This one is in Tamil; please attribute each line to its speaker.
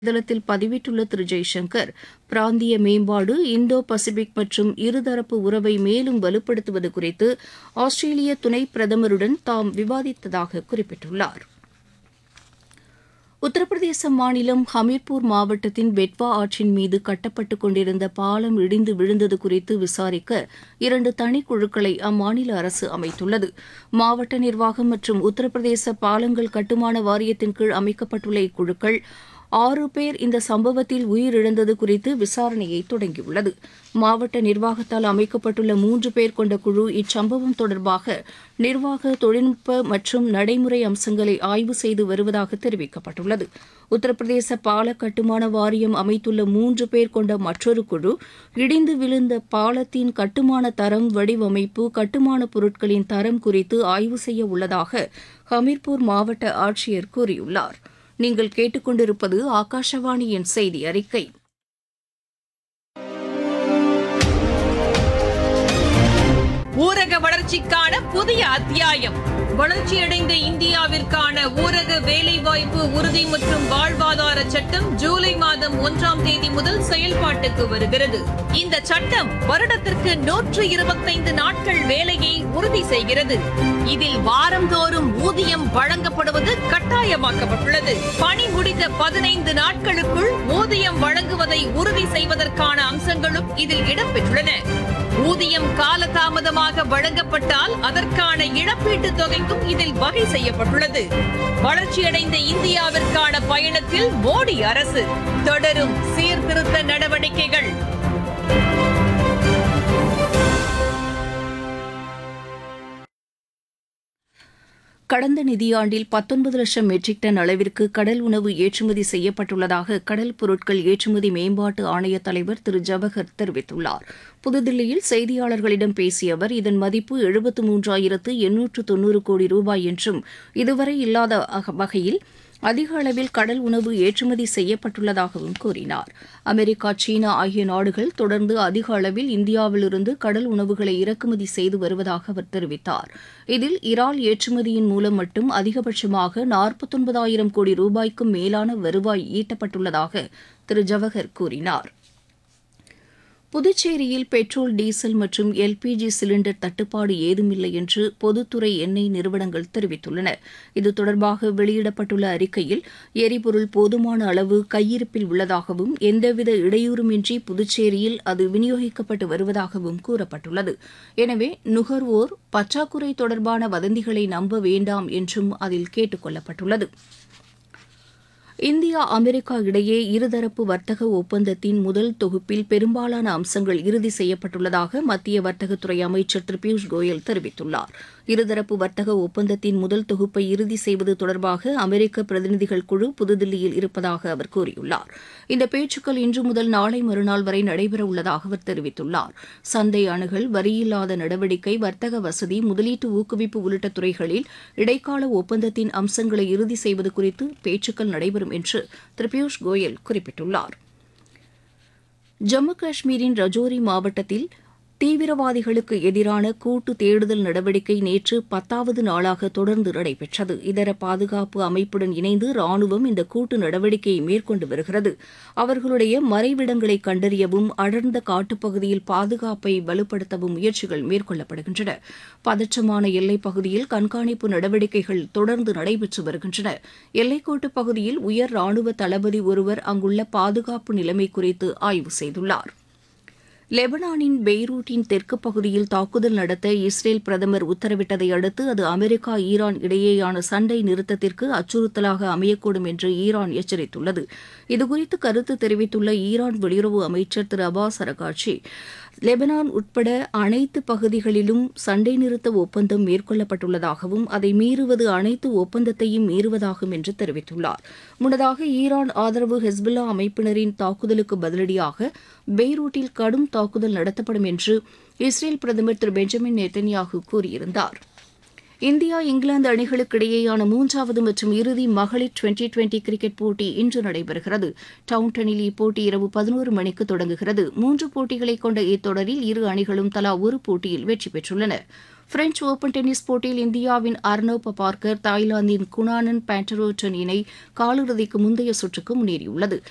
Speaker 1: தளத்தில் பதிவிட்டுள்ள திரு ஜெய்சங்கர் பிராந்திய மேம்பாடு இந்தோ பசிபிக் மற்றும் இருதரப்பு உறவை மேலும் வலுப்படுத்துவது குறித்து ஆஸ்திரேலிய துணை பிரதமருடன் தாம் விவாதித்ததாக குறிப்பிட்டுள்ளார் உத்தரப்பிரதேச மாநிலம் ஹமீர்பூர் மாவட்டத்தின் பெட்வா ஆற்றின் மீது கட்டப்பட்டுக் கொண்டிருந்த பாலம் இடிந்து விழுந்தது குறித்து விசாரிக்க இரண்டு தனிக்குழுக்களை அம்மாநில அரசு அமைத்துள்ளது மாவட்ட நிர்வாகம் மற்றும் உத்தரப்பிரதேச பாலங்கள் கட்டுமான வாரியத்தின் கீழ் அமைக்கப்பட்டுள்ள இக்குழுக்கள் ஆறு பேர் இந்த சம்பவத்தில் உயிரிழந்தது குறித்து விசாரணையை தொடங்கியுள்ளது மாவட்ட நிர்வாகத்தால் அமைக்கப்பட்டுள்ள மூன்று பேர் கொண்ட குழு இச்சம்பவம் தொடர்பாக நிர்வாக தொழில்நுட்ப மற்றும் நடைமுறை அம்சங்களை ஆய்வு செய்து வருவதாக தெரிவிக்கப்பட்டுள்ளது உத்தரப்பிரதேச பால கட்டுமான வாரியம் அமைத்துள்ள மூன்று பேர் கொண்ட மற்றொரு குழு இடிந்து விழுந்த பாலத்தின் கட்டுமான தரம் வடிவமைப்பு கட்டுமான பொருட்களின் தரம் குறித்து ஆய்வு செய்ய உள்ளதாக ஹமீர்பூர் மாவட்ட ஆட்சியர் கூறியுள்ளார் நீங்கள் கேட்டுக்கொண்டிருப்பது ஆகாஷவாணியின் செய்தி அறிக்கை
Speaker 2: ஊரக வளர்ச்சிக்கான புதிய அத்தியாயம் வளர்ச்சியடைந்த இந்தியாவிற்கான ஊரக வேலைவாய்ப்பு உறுதி மற்றும் வாழ்வாதார சட்டம் ஜூலை மாதம் ஒன்றாம் தேதி முதல் செயல்பாட்டுக்கு வருகிறது இந்த சட்டம் வருடத்திற்கு நூற்று இருபத்தைந்து நாட்கள் வேலையை உறுதி செய்கிறது இதில் வாரந்தோறும் ஊதியம் வழங்கப்படுவது கட்டாயமாக்கப்பட்டுள்ளது பணி முடிந்த பதினைந்து நாட்களுக்குள் ஊதியம் வழங்குவதை உறுதி செய்வதற்கான அம்சங்களும் இதில் இடம்பெற்றுள்ளன ஊதியம் காலதாமதமாக வழங்கப்பட்டால் அதற்கான இழப்பீட்டுத் தொகைக்கும் இதில் வகை செய்யப்பட்டுள்ளது வளர்ச்சியடைந்த இந்தியாவிற்கான பயணத்தில் மோடி அரசு தொடரும் சீர்திருத்த நடவடிக்கைகள்
Speaker 1: கடந்த நிதியாண்டில் பத்தொன்பது லட்சம் மெட்ரிக் டன் அளவிற்கு கடல் உணவு ஏற்றுமதி செய்யப்பட்டுள்ளதாக கடல் பொருட்கள் ஏற்றுமதி மேம்பாட்டு ஆணைய தலைவர் திரு ஜவஹர் தெரிவித்துள்ளார் புதுதில்லியில் செய்தியாளர்களிடம் பேசிய அவர் இதன் மதிப்பு எழுபத்து மூன்றாயிரத்து எண்ணூற்று தொன்னூறு கோடி ரூபாய் என்றும் இதுவரை இல்லாத வகையில் அதிக அளவில் கடல் உணவு ஏற்றுமதி செய்யப்பட்டுள்ளதாகவும் கூறினார் அமெரிக்கா சீனா ஆகிய நாடுகள் தொடர்ந்து அதிக அளவில் இந்தியாவிலிருந்து கடல் உணவுகளை இறக்குமதி செய்து வருவதாக அவர் தெரிவித்தார் இதில் இறால் ஏற்றுமதியின் மூலம் மட்டும் அதிகபட்சமாக நாற்பத்தொன்பதாயிரம் கோடி ரூபாய்க்கும் மேலான வருவாய் ஈட்டப்பட்டுள்ளதாக திரு ஜவஹர் கூறினார் புதுச்சேரியில் பெட்ரோல் டீசல் மற்றும் எல்பிஜி சிலிண்டர் தட்டுப்பாடு ஏதுமில்லை என்று பொதுத்துறை எண்ணெய் நிறுவனங்கள் தெரிவித்துள்ளன இது தொடர்பாக வெளியிடப்பட்டுள்ள அறிக்கையில் எரிபொருள் போதுமான அளவு கையிருப்பில் உள்ளதாகவும் எந்தவித இடையூறுமின்றி புதுச்சேரியில் அது விநியோகிக்கப்பட்டு வருவதாகவும் கூறப்பட்டுள்ளது எனவே நுகர்வோர் பற்றாக்குறை தொடர்பான வதந்திகளை நம்ப வேண்டாம் என்றும் அதில் கேட்டுக் கொள்ளப்பட்டுள்ளது இந்தியா அமெரிக்கா இடையே இருதரப்பு வர்த்தக ஒப்பந்தத்தின் முதல் தொகுப்பில் பெரும்பாலான அம்சங்கள் இறுதி செய்யப்பட்டுள்ளதாக மத்திய வர்த்தகத்துறை அமைச்சர் திரு பியூஷ் கோயல் தெரிவித்துள்ளார் இருதரப்பு வர்த்தக ஒப்பந்தத்தின் முதல் தொகுப்பை இறுதி செய்வது தொடர்பாக அமெரிக்க பிரதிநிதிகள் குழு புதுதில்லியில் இருப்பதாக அவர் கூறியுள்ளார் இந்த பேச்சுக்கள் இன்று முதல் நாளை மறுநாள் வரை நடைபெறவுள்ளதாக அவர் தெரிவித்துள்ளார் சந்தை அணுகல் வரியில்லாத நடவடிக்கை வர்த்தக வசதி முதலீட்டு ஊக்குவிப்பு உள்ளிட்ட துறைகளில் இடைக்கால ஒப்பந்தத்தின் அம்சங்களை இறுதி செய்வது குறித்து பேச்சுக்கள் நடைபெறும் என்று திரு பியூஷ் கோயல் குறிப்பிட்டுள்ளார் ஜம்மு காஷ்மீரின் ரஜோரி மாவட்டத்தில் தீவிரவாதிகளுக்கு எதிரான கூட்டு தேடுதல் நடவடிக்கை நேற்று பத்தாவது நாளாக தொடர்ந்து நடைபெற்றது இதர பாதுகாப்பு அமைப்புடன் இணைந்து ராணுவம் இந்த கூட்டு நடவடிக்கையை மேற்கொண்டு வருகிறது அவர்களுடைய மறைவிடங்களை கண்டறியவும் அடர்ந்த காட்டுப்பகுதியில் பாதுகாப்பை வலுப்படுத்தவும் முயற்சிகள் மேற்கொள்ளப்படுகின்றன பதற்றமான எல்லைப் பகுதியில் கண்காணிப்பு நடவடிக்கைகள் தொடர்ந்து நடைபெற்று வருகின்றன எல்லைக்கோட்டு பகுதியில் உயர் ராணுவ தளபதி ஒருவர் அங்குள்ள பாதுகாப்பு நிலைமை குறித்து ஆய்வு செய்துள்ளார் லெபனானின் பெய்ரூட்டின் தெற்கு பகுதியில் தாக்குதல் நடத்த இஸ்ரேல் பிரதமர் உத்தரவிட்டதை அடுத்து அது அமெரிக்கா ஈரான் இடையேயான சண்டை நிறுத்தத்திற்கு அச்சுறுத்தலாக அமையக்கூடும் என்று ஈரான் எச்சரித்துள்ளது இதுகுறித்து கருத்து தெரிவித்துள்ள ஈரான் வெளியுறவு அமைச்சர் திரு அபாஸ் அரகாட்சி லெபனான் உட்பட அனைத்து பகுதிகளிலும் சண்டை நிறுத்த ஒப்பந்தம் மேற்கொள்ளப்பட்டுள்ளதாகவும் அதை மீறுவது அனைத்து ஒப்பந்தத்தையும் மீறுவதாகும் என்று தெரிவித்துள்ளார் முன்னதாக ஈரான் ஆதரவு ஹெஸ்புல்லா அமைப்பினரின் தாக்குதலுக்கு பதிலடியாக பெய்ரூட்டில் கடும் தாக்குதல் நடத்தப்படும் என்று இஸ்ரேல் பிரதமர் திரு பெஞ்சமின் நெத்தன்யாகு கூறியிருந்தார் இந்தியா இங்கிலாந்து அணிகளுக்கு இடையேயான மூன்றாவது மற்றும் இறுதி மகளிர் டுவெண்டி டுவெண்டி கிரிக்கெட் போட்டி இன்று நடைபெறுகிறது டவுன்டனில் இப்போட்டி இரவு பதினோரு மணிக்கு தொடங்குகிறது மூன்று போட்டிகளை கொண்ட இத்தொடரில் இரு அணிகளும் தலா ஒரு போட்டியில் வெற்றி பெற்றுள்ளன பிரெஞ்ச் ஓபன் டென்னிஸ் போட்டியில் இந்தியாவின் அர்னவ் பபார்கர் தாய்லாந்தின் குணானன் பேண்டரோட்டன் இணை காலிறுதிக்கு முந்தைய சுற்றுக்கு முன்னேறியுள்ளது